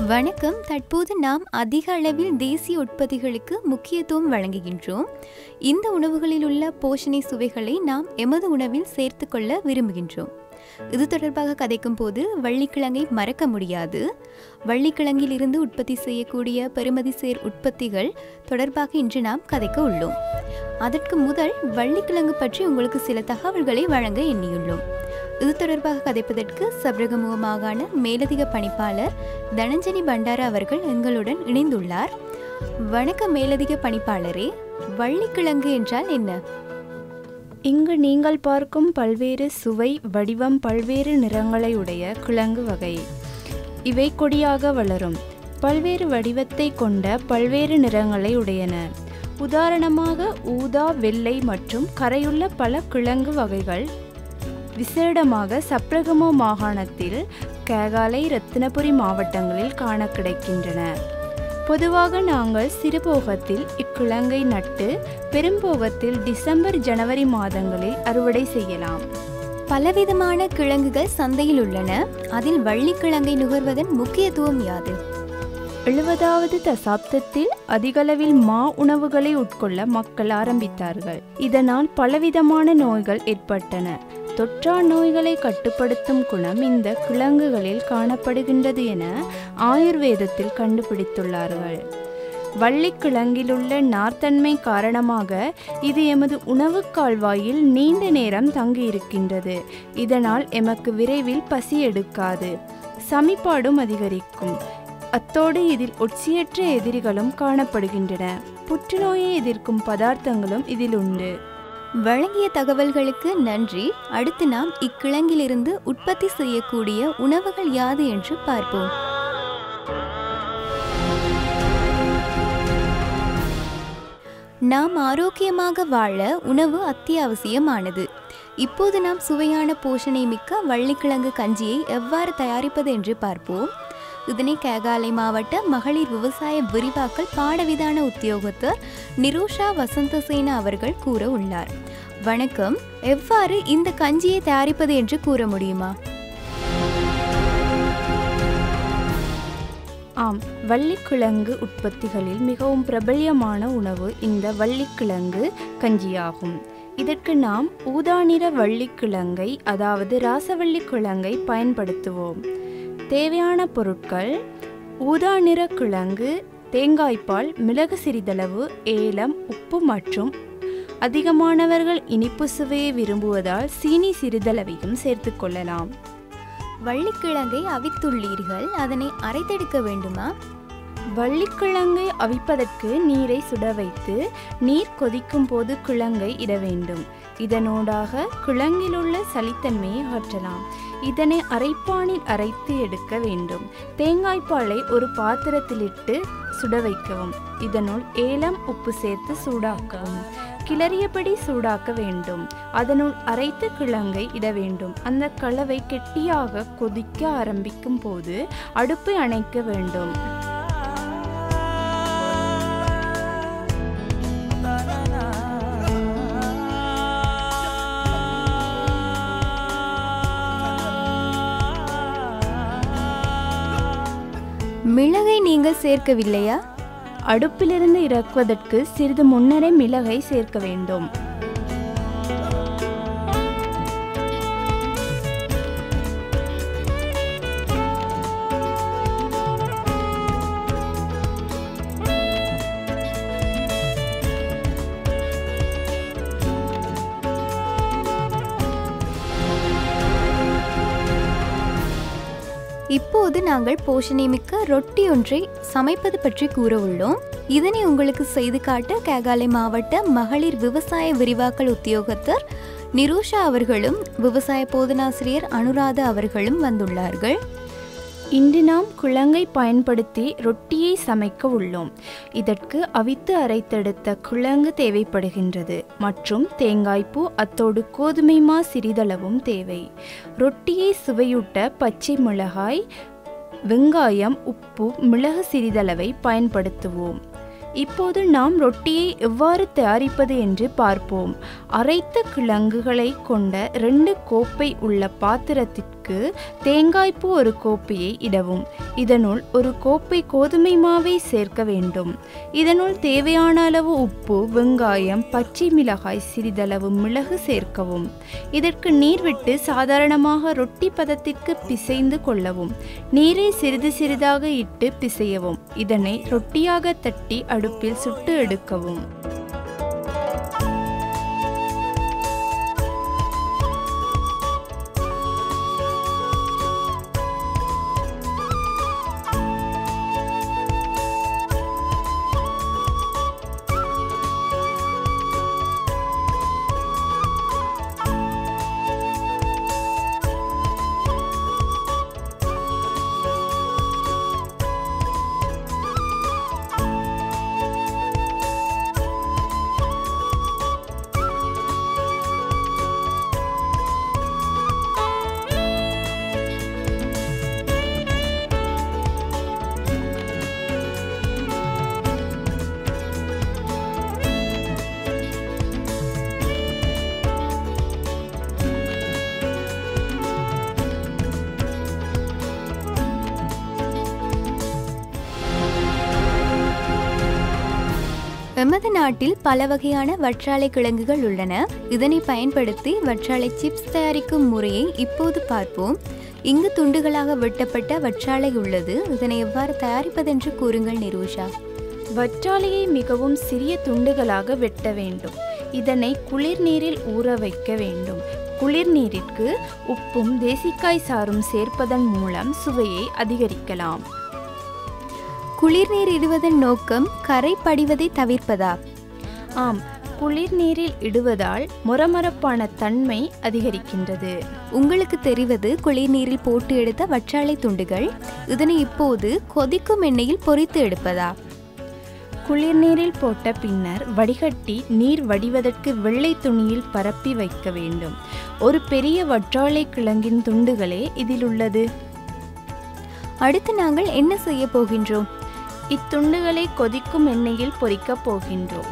வணக்கம் தற்போது நாம் அதிக அளவில் தேசிய உற்பத்திகளுக்கு முக்கியத்துவம் வழங்குகின்றோம் இந்த உணவுகளில் உள்ள போஷணை சுவைகளை நாம் எமது உணவில் சேர்த்துக்கொள்ள விரும்புகின்றோம் இது தொடர்பாக கதைக்கும் போது வள்ளிக்கிழங்கை மறக்க முடியாது வள்ளிக்கிழங்கில் இருந்து உற்பத்தி செய்யக்கூடிய பெறுமதி சேர் உற்பத்திகள் தொடர்பாக இன்று நாம் கதைக்க உள்ளோம் அதற்கு முதல் வள்ளிக்கிழங்கு பற்றி உங்களுக்கு சில தகவல்களை வழங்க எண்ணியுள்ளோம் இது தொடர்பாக கதைப்பதற்கு சப்ரகமுக மாகாண மேலதிக பணிப்பாளர் தனஞ்சனி பண்டார அவர்கள் எங்களுடன் இணைந்துள்ளார் வணக்கம் மேலதிக பணிப்பாளரே வள்ளிக்கிழங்கு என்றால் என்ன இங்கு நீங்கள் பார்க்கும் பல்வேறு சுவை வடிவம் பல்வேறு நிறங்களை உடைய கிழங்கு வகை இவை கொடியாக வளரும் பல்வேறு வடிவத்தை கொண்ட பல்வேறு நிறங்களை உடையன உதாரணமாக ஊதா வெள்ளை மற்றும் கரையுள்ள பல கிழங்கு வகைகள் விசேடமாக சப்ரகமோ மாகாணத்தில் கேகாலை ரத்தினபுரி மாவட்டங்களில் காண கிடைக்கின்றன பொதுவாக நாங்கள் சிறுபோகத்தில் இக்கிழங்கை நட்டு பெரும்போகத்தில் டிசம்பர் ஜனவரி மாதங்களில் அறுவடை செய்யலாம் பலவிதமான கிழங்குகள் சந்தையில் உள்ளன அதில் வள்ளிக்கிழங்கை நுகர்வதன் முக்கியத்துவம் யாது எழுபதாவது தசாப்தத்தில் அதிகளவில் மா உணவுகளை உட்கொள்ள மக்கள் ஆரம்பித்தார்கள் இதனால் பலவிதமான நோய்கள் ஏற்பட்டன தொற்றா நோய்களை கட்டுப்படுத்தும் குணம் இந்த கிழங்குகளில் காணப்படுகின்றது என ஆயுர்வேதத்தில் கண்டுபிடித்துள்ளார்கள் வள்ளிக்கிழங்கிலுள்ள நார்த்தன்மை காரணமாக இது எமது உணவு கால்வாயில் நீண்ட நேரம் தங்கியிருக்கின்றது இதனால் எமக்கு விரைவில் பசி எடுக்காது சமிபாடும் அதிகரிக்கும் அத்தோடு இதில் ஒட்சியற்ற எதிரிகளும் காணப்படுகின்றன புற்றுநோயை எதிர்க்கும் பதார்த்தங்களும் இதில் உண்டு வழங்கிய தகவல்களுக்கு நன்றி அடுத்து நாம் இக்கிழங்கிலிருந்து உற்பத்தி செய்யக்கூடிய உணவுகள் யாது என்று பார்ப்போம் நாம் ஆரோக்கியமாக வாழ உணவு அத்தியாவசியமானது இப்போது நாம் சுவையான போஷணை மிக்க வள்ளிக்கிழங்கு கஞ்சியை எவ்வாறு தயாரிப்பது என்று பார்ப்போம் இதனை கேகாலை மாவட்ட மகளிர் விவசாய விரிவாக்கல் பாடவிதான உத்தியோகத்தர் நிரோஷா வசந்தசேன அவர்கள் கூற உள்ளார் வணக்கம் எவ்வாறு இந்த கஞ்சியை தயாரிப்பது என்று கூற முடியுமா ஆம் வள்ளிக்கிழங்கு உற்பத்திகளில் மிகவும் பிரபல்யமான உணவு இந்த வள்ளிக்கிழங்கு கஞ்சியாகும் இதற்கு நாம் ஊதா நிற வள்ளிக்கிழங்கை அதாவது ராசவள்ளி கிழங்கை பயன்படுத்துவோம் தேவையான பொருட்கள் ஊதா நிற கிழங்கு தேங்காய்ப்பால் மிளகு சிறிதளவு ஏலம் உப்பு மற்றும் அதிகமானவர்கள் இனிப்பு சுவையை விரும்புவதால் சீனி சிறிதளவையும் சேர்த்துக்கொள்ளலாம் வள்ளிக்கிழங்கை அவித்துள்ளீர்கள் அதனை அரைத்தெடுக்க வேண்டுமா வள்ளிக்கிழங்கை அவிப்பதற்கு நீரை சுட வைத்து நீர் கொதிக்கும் போது கிழங்கை இட வேண்டும் இதனூடாக கிழங்கிலுள்ள சளித்தன்மையை அகற்றலாம் இதனை அரைப்பானில் அரைத்து எடுக்க வேண்டும் தேங்காய்ப்பாலை ஒரு பாத்திரத்திலிட்டு சுட வைக்கவும் இதனுள் ஏலம் உப்பு சேர்த்து சூடாக்கவும் கிளறியபடி சூடாக்க வேண்டும் அதனுள் அரைத்த கிழங்கை இட வேண்டும் அந்த கலவை கெட்டியாக கொதிக்க ஆரம்பிக்கும் போது அடுப்பை அணைக்க வேண்டும் மிளகை நீங்கள் சேர்க்கவில்லையா அடுப்பிலிருந்து இறக்குவதற்கு சிறிது முன்னரே மிளகை சேர்க்க வேண்டும் இப்போது நாங்கள் போஷணைமிக்க ரொட்டி ஒன்றை சமைப்பது பற்றி கூற உள்ளோம் இதனை உங்களுக்கு செய்து காட்ட கேகாலை மாவட்ட மகளிர் விவசாய விரிவாக்கல் உத்தியோகத்தர் நிரூஷா அவர்களும் விவசாய போதனாசிரியர் அனுராதா அவர்களும் வந்துள்ளார்கள் இன்று நாம் குழங்கை பயன்படுத்தி ரொட்டியை சமைக்க உள்ளோம் இதற்கு அவித்து அரைத்தெடுத்த குழங்கு தேவைப்படுகின்றது மற்றும் தேங்காய்ப்பூ அத்தோடு கோதுமை மா சிறிதளவும் தேவை ரொட்டியை சுவையூட்ட பச்சை மிளகாய் வெங்காயம் உப்பு மிளகு சிறிதளவை பயன்படுத்துவோம் இப்போது நாம் ரொட்டியை எவ்வாறு தயாரிப்பது என்று பார்ப்போம் அரைத்த கிழங்குகளை கொண்ட ரெண்டு கோப்பை உள்ள பாத்திரத்திற்கு கிண்ணத்துக்கு தேங்காய்ப்பூ ஒரு கோப்பையை இடவும் இதனுள் ஒரு கோப்பை கோதுமை மாவை சேர்க்க வேண்டும் இதனுள் தேவையான அளவு உப்பு வெங்காயம் பச்சை மிளகாய் சிறிதளவு மிளகு சேர்க்கவும் இதற்கு நீர் விட்டு சாதாரணமாக ரொட்டி பதத்திற்கு பிசைந்து கொள்ளவும் நீரை சிறிது சிறிதாக இட்டு பிசையவும் இதனை ரொட்டியாக தட்டி அடுப்பில் சுட்டு எடுக்கவும் எமது நாட்டில் பல வகையான வற்றாழை கிழங்குகள் உள்ளன இதனை பயன்படுத்தி வற்றாழை சிப்ஸ் தயாரிக்கும் முறையை இப்போது பார்ப்போம் இங்கு துண்டுகளாக வெட்டப்பட்ட வற்றாழை உள்ளது இதனை எவ்வாறு தயாரிப்பதென்று கூறுங்கள் நிரூஷா வற்றாலையை மிகவும் சிறிய துண்டுகளாக வெட்ட வேண்டும் இதனை குளிர் நீரில் ஊற வைக்க வேண்டும் குளிர் நீரிற்கு உப்பும் தேசிக்காய் சாறும் சேர்ப்பதன் மூலம் சுவையை அதிகரிக்கலாம் குளிர்நீர் இடுவதன் நோக்கம் கரை படிவதை தவிர்ப்பதா ஆம் குளிர் நீரில் இடுவதால் மொரமொரப்பான தன்மை அதிகரிக்கின்றது உங்களுக்கு தெரிவது குளிர்நீரில் போட்டு எடுத்த வற்றாழை துண்டுகள் இதனை இப்போது கொதிக்கும் எண்ணெயில் பொரித்து எடுப்பதா குளிர் நீரில் போட்ட பின்னர் வடிகட்டி நீர் வடிவதற்கு வெள்ளை துணியில் பரப்பி வைக்க வேண்டும் ஒரு பெரிய வற்றாழை கிழங்கின் துண்டுகளே இதில் உள்ளது அடுத்து நாங்கள் என்ன செய்ய போகின்றோம் இத்துண்டுகளை கொதிக்கும் எண்ணெயில் பொரிக்கப் போகின்றோம்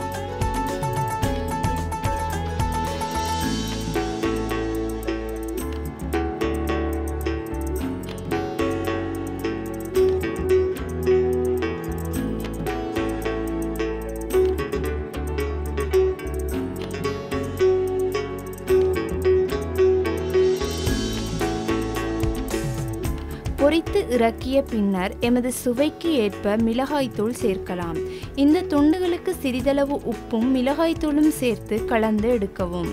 பொரித்து இறக்கிய பின்னர் எமது சுவைக்கு ஏற்ப மிளகாய்த்தூள் சேர்க்கலாம் இந்த துண்டுகளுக்கு சிறிதளவு உப்பும் மிளகாய்த்தூளும் சேர்த்து கலந்து எடுக்கவும்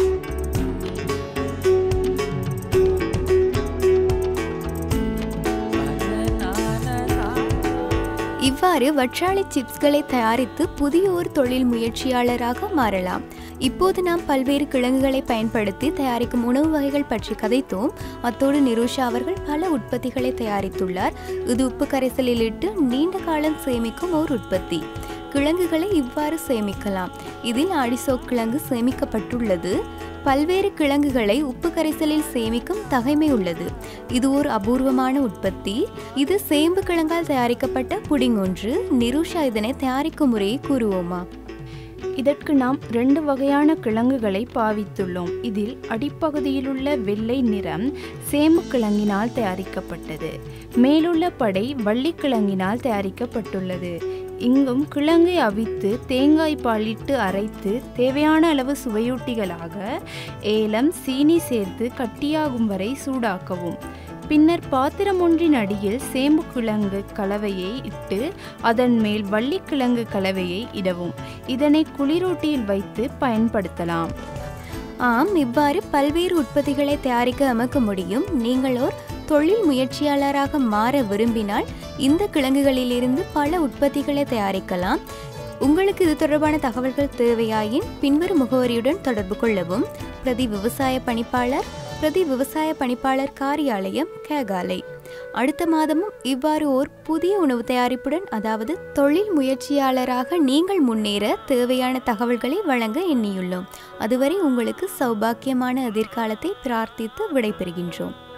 இவ்வாறு வற்றாழை சிப்ஸ்களை தயாரித்து புதிய ஒரு தொழில் முயற்சியாளராக மாறலாம் இப்போது நாம் பல்வேறு கிழங்குகளை பயன்படுத்தி தயாரிக்கும் உணவு வகைகள் பற்றி கதைத்தோம் அத்தோடு நிரூஷா அவர்கள் பல உற்பத்திகளை தயாரித்துள்ளார் இது உப்பு கரைசலில் இட்டு நீண்ட காலம் சேமிக்கும் ஓர் உற்பத்தி கிழங்குகளை இவ்வாறு சேமிக்கலாம் இதில் அடிசோ கிழங்கு சேமிக்கப்பட்டுள்ளது பல்வேறு கிழங்குகளை உப்பு கரைசலில் சேமிக்கும் தகைமை உள்ளது இது ஒரு அபூர்வமான உற்பத்தி இது சேம்பு கிழங்கால் தயாரிக்கப்பட்ட புடிங் ஒன்று நிரூஷா இதனை தயாரிக்கும் முறையை கூறுவோமா இதற்கு நாம் ரெண்டு வகையான கிழங்குகளை பாவித்துள்ளோம் இதில் அடிப்பகுதியிலுள்ள வெள்ளை நிறம் சேமு கிழங்கினால் தயாரிக்கப்பட்டது மேலுள்ள படை வள்ளிக்கிழங்கினால் தயாரிக்கப்பட்டுள்ளது இங்கும் கிழங்கை அவித்து தேங்காய் பாலிட்டு அரைத்து தேவையான அளவு சுவையூட்டிகளாக ஏலம் சீனி சேர்த்து கட்டியாகும் வரை சூடாக்கவும் பின்னர் பாத்திரம் ஒன்றின் அடியில் சேம்பு கிழங்கு கலவையை இட்டு அதன் மேல் வள்ளிக்கிழங்கு கலவையை இடவும் இதனை குளிரூட்டியில் வைத்து பயன்படுத்தலாம் ஆம் இவ்வாறு பல்வேறு உற்பத்திகளை தயாரிக்க எமக்கு முடியும் நீங்கள் ஓர் தொழில் முயற்சியாளராக மாற விரும்பினால் இந்த கிழங்குகளிலிருந்து பல உற்பத்திகளை தயாரிக்கலாம் உங்களுக்கு இது தொடர்பான தகவல்கள் தேவையாயின் பின்வரும் முகவரியுடன் தொடர்பு கொள்ளவும் பிரதி விவசாய பணிப்பாளர் பிரதி விவசாய பணிப்பாளர் காரியாலயம் கேகாலை அடுத்த மாதமும் இவ்வாறு ஓர் புதிய உணவு தயாரிப்புடன் அதாவது தொழில் முயற்சியாளராக நீங்கள் முன்னேற தேவையான தகவல்களை வழங்க எண்ணியுள்ளோம் அதுவரை உங்களுக்கு சௌபாக்கியமான எதிர்காலத்தை பிரார்த்தித்து விடைபெறுகின்றோம்